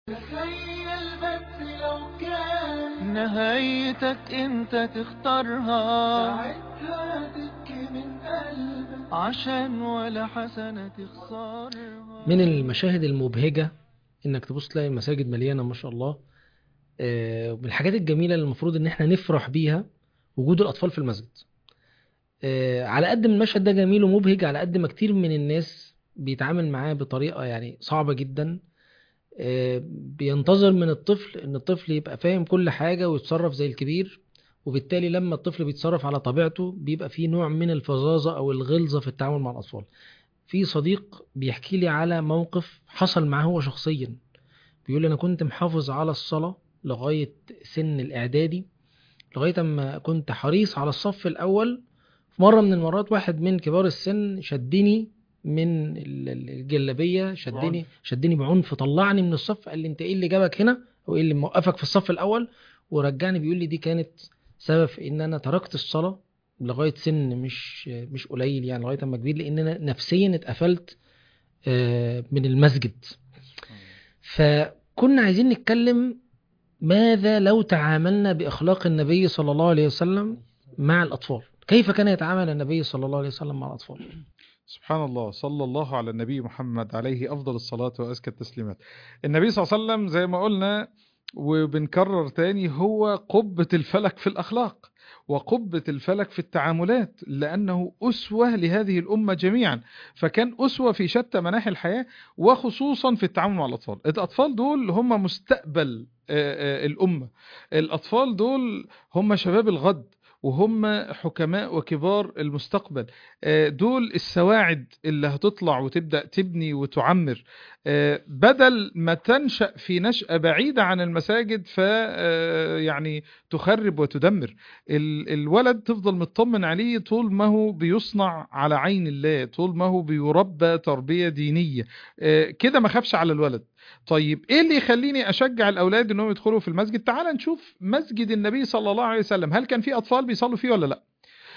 تخيل بس لو كان نهايتك انت تختارها ساعتها تبكي من قلبك عشان ولا حسنة تخسرها من المشاهد المبهجة انك تبص تلاقي المساجد مليانة ما شاء الله آه، ومن الحاجات الجميلة اللي المفروض ان احنا نفرح بيها وجود الاطفال في المسجد آه، على قد ما المشهد ده جميل ومبهج على قد ما كتير من الناس بيتعامل معاه بطريقة يعني صعبة جدا آه، بينتظر من الطفل ان الطفل يبقى فاهم كل حاجة ويتصرف زي الكبير وبالتالي لما الطفل بيتصرف على طبيعته بيبقى فيه نوع من الفظاظة او الغلظة في التعامل مع الاطفال في صديق بيحكي لي على موقف حصل معاه هو شخصيا بيقول لي انا كنت محافظ على الصلاة لغاية سن الاعدادي لغاية اما كنت حريص على الصف الاول في مرة من المرات واحد من كبار السن شدني من ال- ال- الجلابية شدني شدني بعنف طلعني من الصف قال لي انت ايه اللي جابك هنا وايه اللي موقفك في الصف الاول ورجعني بيقول لي دي كانت سبب في ان انا تركت الصلاة لغاية سن مش مش قليل يعني لغاية اما كبير لان انا نفسيا اتقفلت آه، من المسجد فكنا عايزين نتكلم ماذا لو تعاملنا بأخلاق النبي صلى الله عليه وسلم مع الأطفال كيف كان يتعامل النبي صلى الله عليه وسلم مع الأطفال سبحان الله صلى الله على النبي محمد عليه أفضل الصلاة وأزكى التسليمات النبي صلى الله عليه وسلم زي ما قلنا وبنكرر تاني هو قبة الفلك في الأخلاق وقبة الفلك في التعاملات لأنه أسوة لهذه الأمة جميعا فكان أسوة في شتى مناحي الحياة وخصوصا في التعامل مع الأطفال الأطفال دول هم مستقبل آه، آه، الأمة الأطفال دول هم شباب الغد وهم حكماء وكبار المستقبل آه، دول السواعد اللي هتطلع وتبدأ تبني وتعمر آه، بدل ما تنشأ في نشأة بعيدة عن المساجد ف آه، يعني تخرب وتدمر ال- الولد تفضل مطمن عليه طول ما هو بيصنع على عين الله طول ما هو بيربى تربية دينية آه، كده ما خافش على الولد طيب ايه اللي يخليني اشجع الاولاد انهم يدخلوا في المسجد تعال نشوف مسجد النبي صلى الله عليه وسلم هل كان في اطفال بيصلوا فيه ولا لا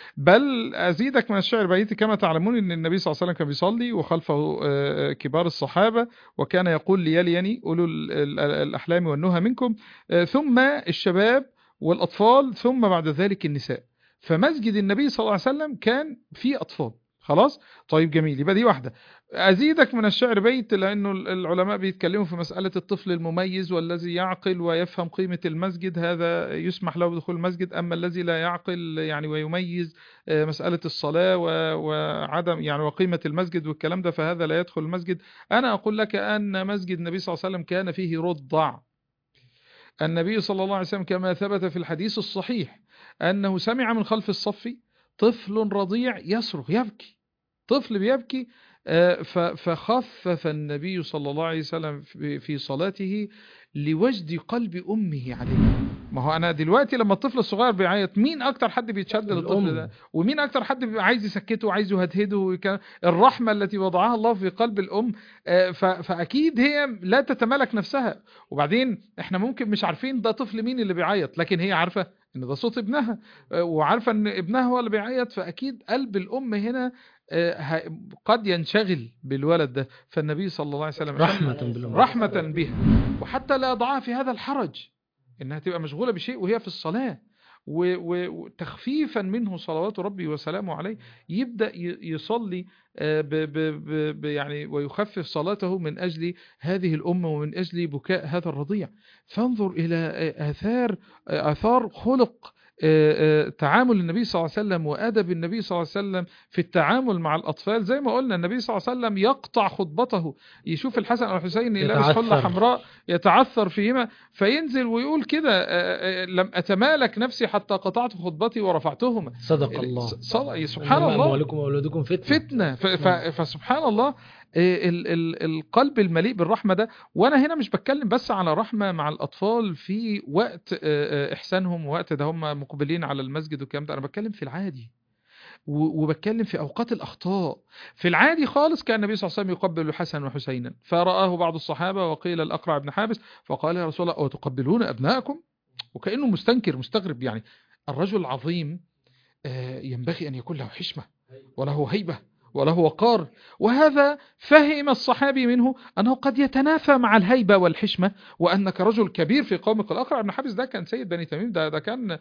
بل ازيدك من الشعر بيتي كما تعلمون ان النبي صلى الله عليه وسلم كان بيصلي وخلفه آه، كبار الصحابه وكان يقول ليليني اولو ال- ال- الاحلام والنهى منكم آه، ثم الشباب والاطفال ثم بعد ذلك النساء فمسجد النبي صلى الله عليه وسلم كان فيه اطفال خلاص طيب جميل يبقى دي واحده ازيدك من الشعر بيت لانه العلماء بيتكلموا في مساله الطفل المميز والذي يعقل ويفهم قيمه المسجد هذا يسمح له بدخول المسجد اما الذي لا يعقل يعني ويميز آه، مساله الصلاه و- وعدم يعني وقيمه المسجد والكلام ده فهذا لا يدخل المسجد انا اقول لك ان مسجد النبي صلى الله عليه وسلم كان فيه رضع النبي صلى الله عليه وسلم كما ثبت في الحديث الصحيح أنه سمع من خلف الصف طفل رضيع يصرخ يبكي طفل بيبكي آه، ف- فخفف النبي صلى الله عليه وسلم في في صلاته لوجد قلب أمه عليه ما هو أنا دلوقتي لما الطفل الصغير بيعيط مين أكتر حد بيتشد للطفل الأم. ده ومين أكتر حد بيبقى عايز يسكته وعايز يهدهده ويك- الرحمة التي وضعها الله في قلب الأم آه، ف- فأكيد هي لا تتمالك نفسها وبعدين احنا ممكن مش عارفين ده طفل مين اللي بيعيط لكن هي عارفة ان ده صوت ابنها آه، وعارفة ان ابنها هو اللي بيعيط فاكيد قلب الام هنا آه، ه- قد ينشغل بالولد ده فالنبي صلى الله عليه وسلم رحمة بالأمة رحمة بها وحتى لا يضعها في هذا الحرج انها تبقى مشغولة بشيء وهي في الصلاة و- و- وتخفيفا منه صلوات ربي وسلامه عليه يبدأ ي- يصلي آه، ب ب ب ب يعني ويخفف صلاته من أجل هذه الأمة ومن أجل بكاء هذا الرضيع فانظر إلى آه، آثار آه، آثار خلق آه، آه، تعامل النبي صلى الله عليه وسلم وأدب النبي صلى الله عليه وسلم في التعامل مع الأطفال زي ما قلنا النبي صلى الله عليه وسلم يقطع خطبته يشوف الحسن والحسين لابس حلة يتعثر. حمراء يتعثر فيهما فينزل ويقول كده آه، آه، لم أتمالك نفسي حتى قطعت خطبتي ورفعتهما صدق الله صل- سبحان إنما الله أموالكم وأولادكم فتنة فتنة ف- ف- فسبحان الله آه، ال- ال- القلب المليء بالرحمة ده وأنا هنا مش بتكلم بس على رحمة مع الأطفال في وقت آه، آه، إحسانهم وقت ده هم مقبلين على المسجد والكلام ده أنا بتكلم في العادي و- وبتكلم في أوقات الأخطاء في العادي خالص كان النبي صلى الله عليه وسلم يقبل الحسن وحسينا فرآه بعض الصحابة وقيل الأقرع بن حابس فقال يا رسول الله وتقبلون أبناءكم وكأنه مستنكر مستغرب يعني الرجل العظيم آه، ينبغي أن يكون له حشمة وله هيبة وله وقار وهذا فهم الصحابي منه أنه قد يتنافى مع الهيبة والحشمة وأنك رجل كبير في قومك الأقرع بن حابس ده كان سيد بني تميم ده, ده كان ال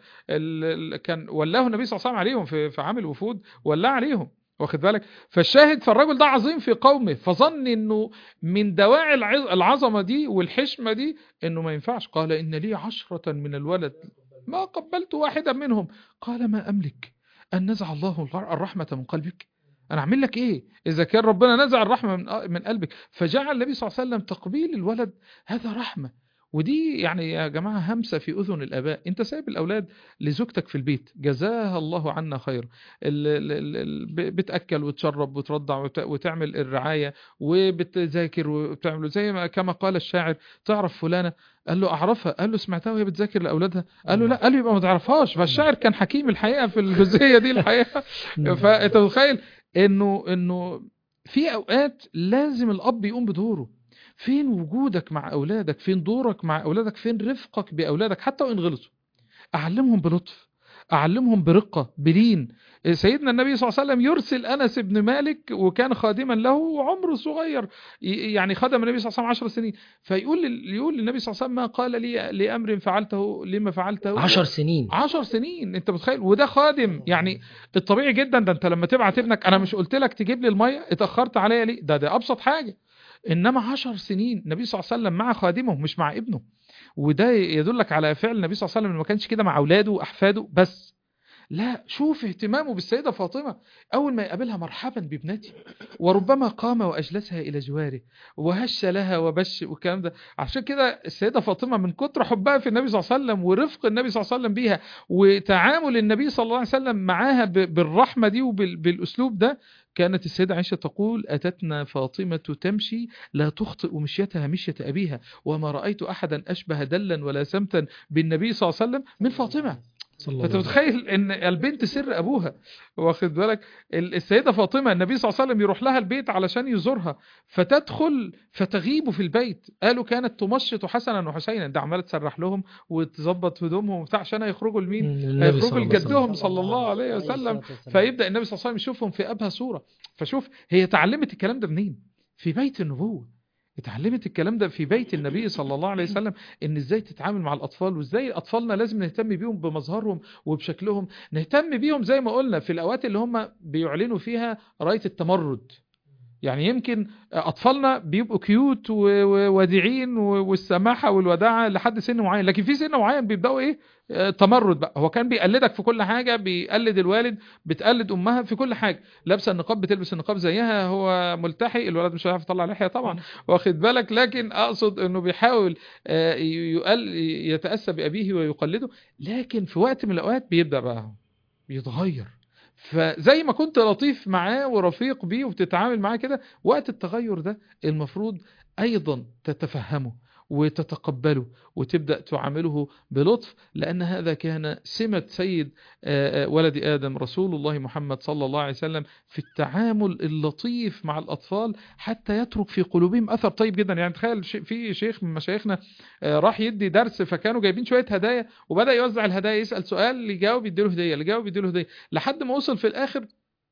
ال كان ولاه النبي صلى الله عليه وسلم عليهم في, في عام الوفود ولاه عليهم واخد بالك فالشاهد فالرجل ده عظيم في قومه فظن انه من دواعي العظ- العظمه دي والحشمه دي انه ما ينفعش قال ان لي عشرة من الولد ما قبلت واحدا منهم قال ما املك ان نزع الله الر- الرحمه من قلبك انا اعمل لك ايه اذا كان ربنا نزع الرحمه من من قلبك فجعل النبي صلى الله عليه وسلم تقبيل الولد هذا رحمه ودي يعني يا جماعه همسه في اذن الاباء انت سايب الاولاد لزوجتك في البيت جزاها الله عنا خير ال- ال- ال- ال- ب- بتاكل وتشرب وترضع وت- وتعمل الرعايه وبتذاكر وبتعمل زي ما كما قال الشاعر تعرف فلانه قال له اعرفها قال له سمعتها وهي بتذاكر لاولادها قال له لا قال له يبقى ما تعرفهاش فالشاعر كان حكيم الحقيقه في الجزئيه دي الحقيقه فانت متخيل انه انه في اوقات لازم الاب يقوم بدوره فين وجودك مع اولادك فين دورك مع اولادك فين رفقك باولادك حتى وان غلطوا اعلمهم بلطف اعلمهم برقه بلين سيدنا النبي صلى الله عليه وسلم يرسل انس بن مالك وكان خادما له وعمره صغير ي- يعني خدم النبي صلى الله عليه وسلم 10 سنين فيقول لل- يقول للنبي صلى الله عليه وسلم ما قال لي لامر فعلته لما فعلته عشر سنين عشر سنين انت متخيل وده خادم يعني الطبيعي جدا ده انت لما تبعت ابنك انا مش قلت لك تجيب لي الميه اتاخرت عليا ليه ده ده ابسط حاجه انما عشر سنين النبي صلى الله عليه وسلم مع خادمه مش مع ابنه وده يدلك على فعل النبي صلى الله عليه وسلم إنه ما كانش كده مع اولاده واحفاده بس لا شوف اهتمامه بالسيدة فاطمة أول ما يقابلها مرحبا بابنتي وربما قام وأجلسها إلى جواره وهش لها وبش والكلام ده عشان كده السيدة فاطمة من كتر حبها في النبي صلى الله عليه وسلم ورفق النبي صلى الله عليه وسلم بيها وتعامل النبي صلى الله عليه وسلم معاها ب- بالرحمة دي وبالأسلوب ده كانت السيدة عائشة تقول أتتنا فاطمة تمشي لا تخطئ مشيتها مشية أبيها وما رأيت أحدا أشبه دلا ولا سمتا بالنبي صلى الله عليه وسلم من فاطمة صلى الله فانت عليه وسلم. متخيل ان البنت سر ابوها واخد بالك ال- السيده فاطمه النبي صلى الله عليه وسلم يروح لها البيت علشان يزورها فتدخل فتغيب في البيت قالوا كانت تمشط حسنا وحسينا ده عماله تسرح لهم وتظبط هدومهم وبتاع عشان هيخرجوا لمين النبي هيخرجوا صلى الله عليه وسلم. لجدهم صلى الله عليه وسلم فيبدا النبي صلى الله عليه وسلم يشوفهم في ابهى صوره فشوف هي اتعلمت الكلام ده منين في بيت النبوه اتعلمت الكلام ده في بيت النبي صلى الله عليه وسلم ان ازاي تتعامل مع الاطفال وازاي اطفالنا لازم نهتم بيهم بمظهرهم وبشكلهم نهتم بيهم زي ما قلنا في الاوقات اللي هم بيعلنوا فيها رايه التمرد يعني يمكن اطفالنا بيبقوا كيوت و- ووديعين و- والسماحه والوداعه لحد سن معين لكن في سن معين بيبداوا ايه آه، تمرد بقى هو كان بيقلدك في كل حاجه بيقلد الوالد بتقلد امها في كل حاجه لابسه النقاب بتلبس النقاب زيها هو ملتحي الولد مش هيعرف يطلع لحيه طبعا واخد بالك لكن اقصد انه بيحاول آه، يقل يتاسى بابيه ويقلده لكن في وقت من الاوقات بيبدا بقى بيتغير فزي ما كنت لطيف معاه ورفيق بيه وبتتعامل معاه كده وقت التغير ده المفروض ايضا تتفهمه وتتقبله وتبدأ تعامله بلطف لأن هذا كان سمة سيد آه، آه، ولد آدم رسول الله محمد صلى الله عليه وسلم في التعامل اللطيف مع الأطفال حتى يترك في قلوبهم أثر طيب جدا يعني تخيل ش- في شيخ من مشايخنا آه، راح يدي درس فكانوا جايبين شوية هدايا وبدأ يوزع الهدايا يسأل سؤال اللي يجاوب يديله هدية اللي يجاوب يديله هدية لحد ما وصل في الآخر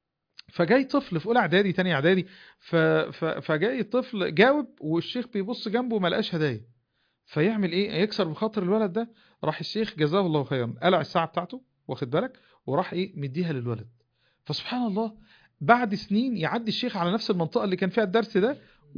فجاي طفل في اولى اعدادي تاني اعدادي ف... ف... فجاي الطفل جاوب والشيخ بيبص جنبه ما لقاش هدايا فيعمل ايه يكسر بخاطر الولد ده راح الشيخ جزاه الله خيرا قلع الساعه بتاعته واخد بالك وراح ايه مديها للولد فسبحان الله بعد سنين يعدي الشيخ على نفس المنطقه اللي كان فيها الدرس ده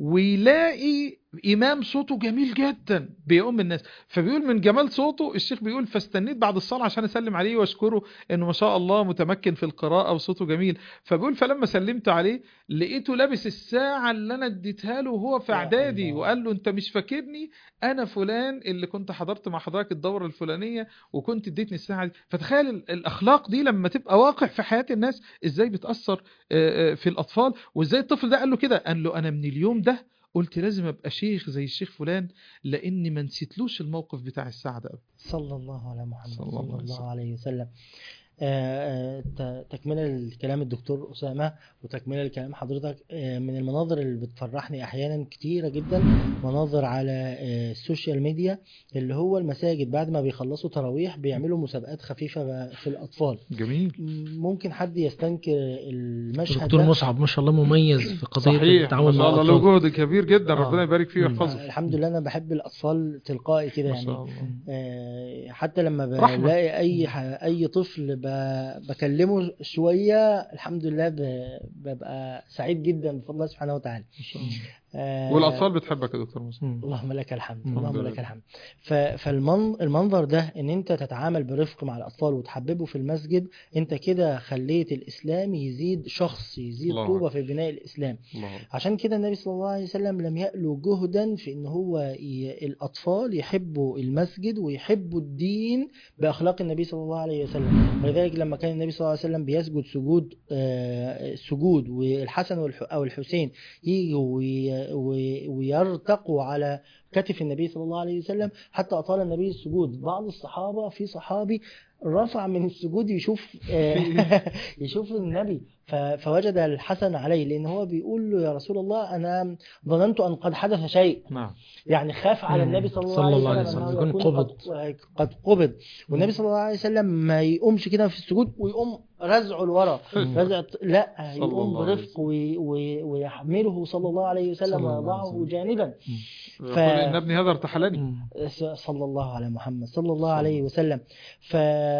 ويلاقي امام صوته جميل جدا بيقوم الناس فبيقول من جمال صوته الشيخ بيقول فاستنيت بعد الصلاه عشان اسلم عليه واشكره انه ما شاء الله متمكن في القراءه وصوته جميل فبيقول فلما سلمت عليه لقيته لابس الساعه اللي انا اديتها له وهو في يا اعدادي الله. وقال له انت مش فاكرني انا فلان اللي كنت حضرت مع حضرتك الدوره الفلانيه وكنت اديتني الساعه دي فتخيل ال- الاخلاق دي لما تبقى واقع في حياه الناس ازاي بتاثر آه، آه، في الاطفال وازاي الطفل ده قال له كده قال له انا من اليوم ده قلت لازم ابقى شيخ زي الشيخ فلان لاني ما نسيتلوش الموقف بتاع الساعه ده صلى الله على محمد صلى صلى الله الله, عليه وسلم. عليه وسلم آه، ت- تكملة لكلام الدكتور أسامة وتكملة لكلام حضرتك آه، من المناظر اللي بتفرحني أحيانا كتيرة جدا مناظر على آه، السوشيال ميديا اللي هو المساجد بعد ما بيخلصوا تراويح بيعملوا مسابقات خفيفة ب- في الأطفال جميل ممكن حد يستنكر المشهد دكتور ده مصعب ما شاء الله مميز في قضيه صحيح ما التعامل مع شاء الله الاطفال له جهد كبير جدا آه. ربنا يبارك فيه مم. ويحفظه الحمد لله أنا بحب الأطفال تلقائي كده ما يعني شاء الله آه، حتى لما رحمة. بلاقي اي ح- اي طفل ب- بكلمه شويه الحمد لله ب- ببقى سعيد جدا بفضل الله سبحانه وتعالى ما شاء الله آه، والاطفال بتحبك يا دكتور موسى مم. اللهم لك الحمد الحمد اللهم لله. لك الحمد فالمنظر ده ان انت تتعامل برفق مع الاطفال وتحببه في المسجد انت كده خليت الاسلام يزيد شخص يزيد الله طوبه في بناء الاسلام الله عشان كده النبي صلى الله عليه وسلم لم يألو جهدا في ان هو ي... الاطفال يحبوا المسجد ويحبوا الدين باخلاق النبي صلى الله عليه وسلم ولذلك لما كان النبي صلى الله عليه وسلم بيسجد سجود آه سجود والحسن والح... او الحسين يجوا وي... وي... ويرتقوا على كتف النبي صلى الله عليه وسلم حتى اطال النبي السجود بعض الصحابه في صحابي رفع من السجود يشوف آه، يشوف النبي ف- فوجد الحسن عليه لان هو بيقول له يا رسول الله انا ظننت ان قد حدث شيء نعم يعني خاف على مم. النبي صلى الله صلى عليه الله عليه وسلم وسلم أنه يكون يكون قبض. قد, قد قبض والنبي صلى الله عليه وسلم ما يقومش كده في السجود ويقوم رزعه لورا مم. رزع لا صلى يقوم الله عليه برفق وي- وي- ويحمله صلى الله عليه صلى وسلم الله عليه ويضعه وسلم. جانبا يقول ان ابني هذا ارتحلني مم. صلى الله على محمد صلى الله صلى عليه الله. وسلم ف...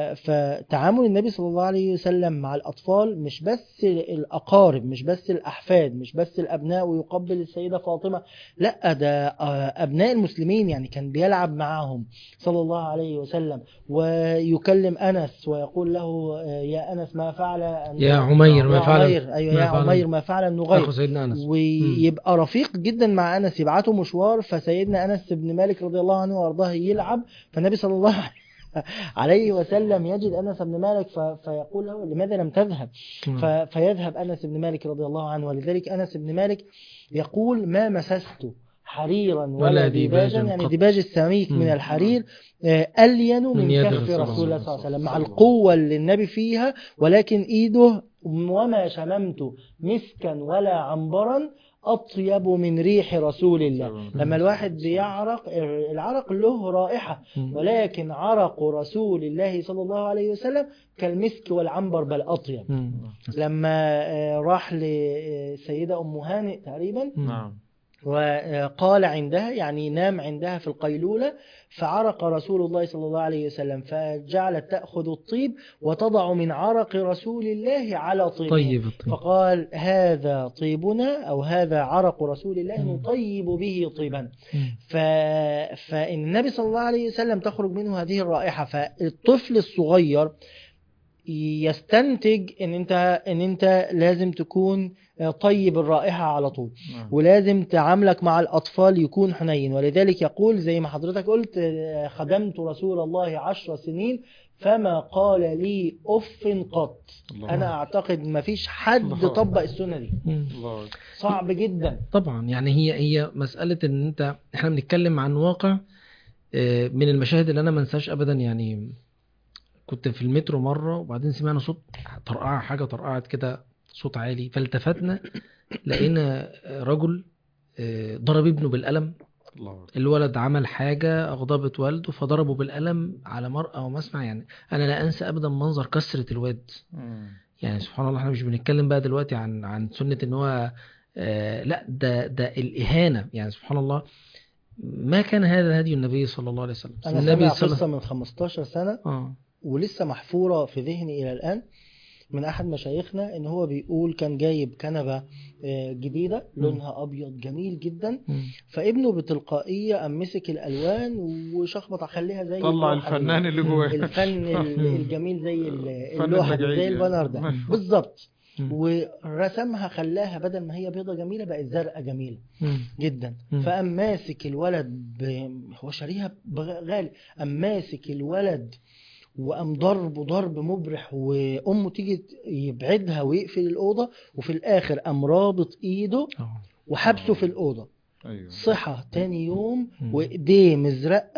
فتعامل النبي صلى الله عليه وسلم مع الأطفال مش بس الأقارب مش بس الأحفاد مش بس الأبناء ويقبل السيدة فاطمة لا ده آه، أبناء المسلمين يعني كان بيلعب معهم صلى الله عليه وسلم ويكلم أنس ويقول له آه، يا أنس ما فعل يا عمير ما يا فعل عمير أيوة ما يا فعل عمير ما فعل النغير اخو سيدنا انس ويبقى رفيق جدا مع انس يبعته مشوار فسيدنا انس بن مالك رضي الله عنه وارضاه يلعب فالنبي صلى الله عليه وسلم يجد انس بن مالك ف- فيقول له لماذا لم تذهب مم. ف- فيذهب انس بن مالك رضي الله عنه ولذلك انس بن مالك يقول ما مسست حريرا ولا, ولا ديباجا ديباجا يعني قط. ديباج السميك مم. من الحرير آه، الين من من يد كف رسول رسول الله الله صلى الله عليه وسلم مع صلى الله القوه اللي النبي فيها ولكن ايده وما شممت مسكا ولا عنبرا اطيب من ريح رسول الله لما الواحد بيعرق العرق له رائحه مم. ولكن عرق رسول الله صلى الله عليه وسلم كالمسك والعنبر بل اطيب مم. لما آه، راح لسيده ام هانئ تقريبا مم. نعم وقال عندها يعني نام عندها في القيلولة فعرق رسول الله صلى الله عليه وسلم فجعلت تأخذ الطيب وتضع من عرق رسول الله على طيبه طيب الطيب فقال هذا طيبنا أو هذا عرق رسول الله مم. نطيب به طيبا مم. ف... فإن النبي صلى الله عليه وسلم تخرج منه هذه الرائحة فالطفل الصغير يستنتج ان انت ان انت لازم تكون طيب الرائحة على طول نعم. ولازم تعاملك مع الأطفال يكون حنين ولذلك يقول زي ما حضرتك قلت آه، خدمت رسول الله عشر سنين فما قال لي أف قط الله أنا أعتقد ما فيش حد الله. طبق السنة دي مم. الله صعب جدا طبعا يعني هي هي مسألة ان انت احنا بنتكلم عن واقع آه، من المشاهد اللي انا ما انساش ابدا يعني كنت في المترو مرة وبعدين سمعنا صوت طرقعة حاجة طرقعت كده صوت عالي فالتفتنا لقينا رجل آه، ضرب ابنه بالقلم الله الولد عمل حاجة أغضبت والده فضربه بالقلم على مرأى ومسمع يعني أنا لا أنسى أبدا منظر كسرة الواد مم. يعني سبحان الله احنا مش بنتكلم بقى دلوقتي عن عن سنة ان هو آه لا ده ده الإهانة يعني سبحان الله ما كان هذا هدي النبي صلى الله عليه وسلم أنا النبي سامع صلى قصة من 15 سنة اه ولسه محفورة في ذهني إلى الآن من أحد مشايخنا إن هو بيقول كان جايب كنبة آه، جديدة لونها أبيض جميل جدا مم. فابنه بتلقائية قام مسك الألوان وشخبط خليها زي طلع اللوحة الفنان اللي جواه الفن ال- الجميل زي ال- فن اللوحة دي، البجعية. زي البانر ده مم. بالظبط مم. ورسمها خلاها بدل ما هي بيضة جميلة بقت زرقاء جميلة مم. جدا مم. فقام ماسك الولد ب... هو شاريها بغالي قام ماسك الولد وقام ضربه ضرب مبرح وامه تيجي يبعدها ويقفل الاوضه وفي الاخر قام رابط ايده آه. وحبسه في الاوضه ايوه صحى تاني يوم مم. وايديه مزرقه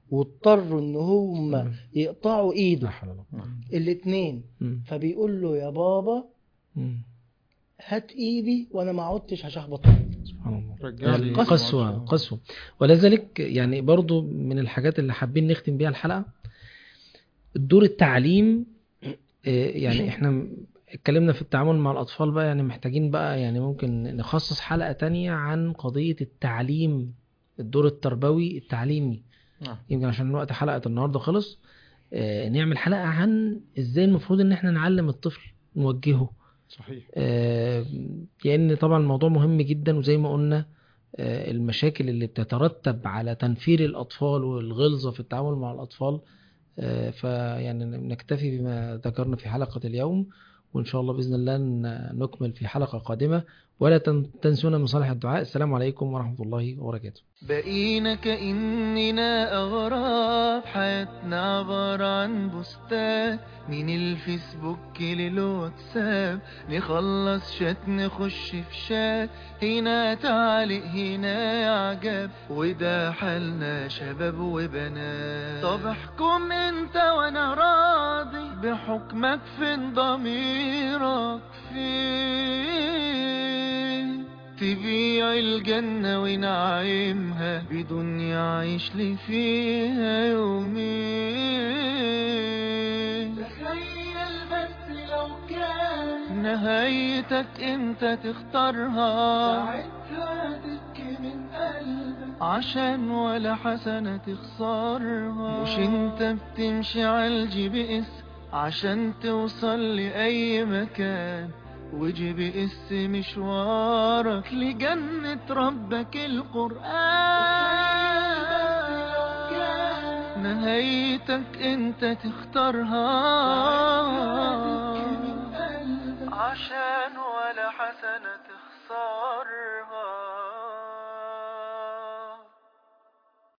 واضطروا ان هم مم. يقطعوا لا ايده حول ولا قوة. الاتنين مم. فبيقول له يا بابا مم. هات ايدي وانا ما عدتش هشخبط فيك. سبحان الله رجال يعني القسوة. قسوة قسوة ولذلك يعني برضو من الحاجات اللي حابين نختم بيها الحلقة الدور التعليم آه، يعني احنا اتكلمنا في التعامل مع الأطفال بقى يعني محتاجين بقى يعني ممكن نخصص حلقة تانية عن قضية التعليم الدور التربوي التعليمي نعم. يمكن عشان وقت حلقة النهاردة خلص آه، نعمل حلقة عن ازاي المفروض ان احنا نعلم الطفل نوجهه صحيح آه، لان طبعا الموضوع مهم جدا وزي ما قلنا آه، المشاكل اللي بتترتب على تنفير الاطفال والغلظه في التعامل مع الاطفال آه، فيعني نكتفي بما ذكرنا في حلقه اليوم وان شاء الله باذن الله ن- نكمل في حلقه قادمه ولا تن- تنسونا من صالح الدعاء السلام عليكم ورحمه الله وبركاته بقينا كأننا أغراب حياتنا عبارة عن بوستات من الفيسبوك للواتساب نخلص شات نخش في شات هنا تعليق هنا إعجاب وده حالنا شباب وبنات طب احكم انت وانا راضي بحكمك فين ضميرك فين تبيع الجنة ونعيمها بدنيا عيش لي فيها يومين تخيل بس لو كان نهايتك انت تختارها ساعتها تبكي من قلبك عشان ولا حسنة تخسرها مش انت بتمشي على الجي بي اس عشان توصل لأي مكان وجي بي اس مشوارك لجنة ربك القرآن نهايتك انت تختارها تبكي من قلبك عشان ولا حسنة تخسرها